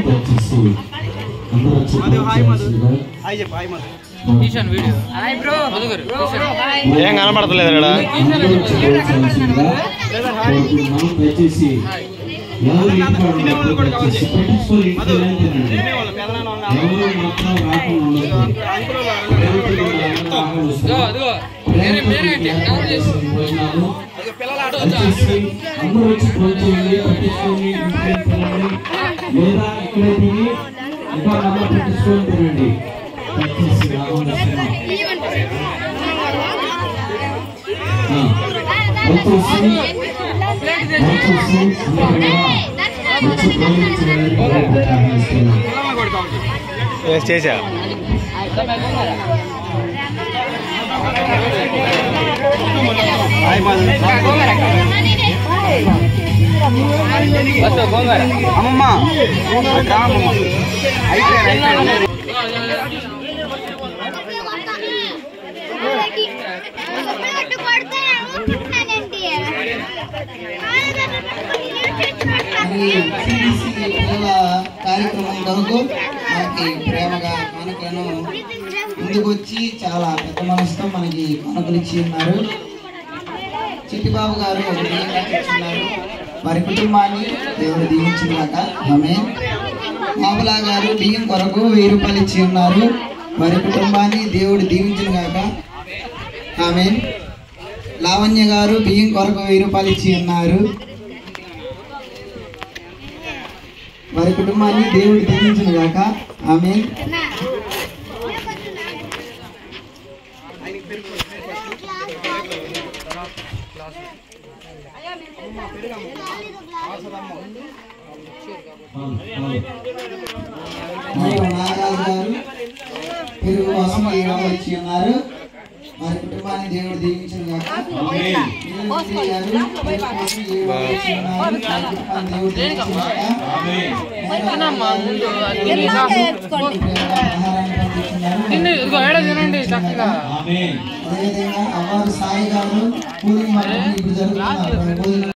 దయచేసి అందరూ వచ్చి భోంచేయాల్సిందిగా హాయ్ చెప్పు హాయ్ మధు తీశాను వీడియో మధుగారు ఏం కనపడతలేదు ఇక్కడ అందరూ వచ్చి భోంచేయాల్సిందిగా కోరుకుంటున్నాం. దయచేసి ఎవరు ఇంట్లో ఉండకూడదు. దయచేసి పట్టించుకొని ఇంట్లో తినండి వాళ్ళ పెదనాన్న వాళ్ళ ఎవరు మాత్రం రాకుండా ఉండదు ప్రేమతో అందరూ ఆహ్వానిస్తున్నాం. అదిగో వేరే వేరే ఏర్పాటు చేసిన భోజనాలు పిల్లలు దయచేసి అందరూ వచ్చి భోంచేయండి పట్టించుకొని ఇంట్లో తినండి లేదా ఇక్కడే తిని ఇంకా నమ్మ పట్టించుకొని తినండి దయచేసి ఆహ్వానిస్తున్నాం. ఆ, దయచేసి దయచేసి అందరూ కూడా వచ్చి భోంచేయాలని ఆహ్వానిస్తున్నాం. చేసా హాయ్ మధు అమ్మమ్మ రా అమ్మమ్మ అయిపోయారు అయిపోయారు మరి సిబిసి పిల్లల కార్యక్రమం కొరకు మనకి ప్రేమగా కానుకలను ముందుకు వచ్చి చాలా పెద్ద మనసుతో మనకి కానుకలు ఇచ్చి ఉన్నారు చిట్టిబాబు గారు ఒక బియ్యం కట్టించున్నారు వారి కుటుంబాన్ని దేవుడు దీవించినాక ఆమె మామలా గారు బియ్యం కొరకు వెయ్యి రూపాయలు ఇచ్చి ఉన్నారు వారి కుటుంబాన్ని దేవుడు దీవించిన గాక ఆమె లావణ్య గారు బియ్యం కొరకు వెయ్యి రూపాయలు ఇచ్చి ఉన్నారు వారి కుటుంబాన్ని దేవుడు దీవించిన గాక ఆమె మరియు నాగరాజు గారు పెరుగు కోసం వెయ్యి రూపాయలు ఇచ్చి ఉన్నారు వారి కుటుంబాన్ని దేవుడు దీవించిన గాక నీలకంఠి గారు పెరుగు కోసం వెయ్యి రూపాయలు ఇచ్చి ఉన్నారు వారి కుటుంబాన్ని దేవుడు దీవించిన గాక ముందు అది ఆహారాన్ని పంపిస్తున్నారు తిండి ఇదిగో ఏడ తినండి చక్కగా ఆమేన్ అదేవిధంగా అవ్వారు సాయి గారు కూలింగ్ వర్క్ ఇప్పుడు జరుగుతున్నారు భోజనం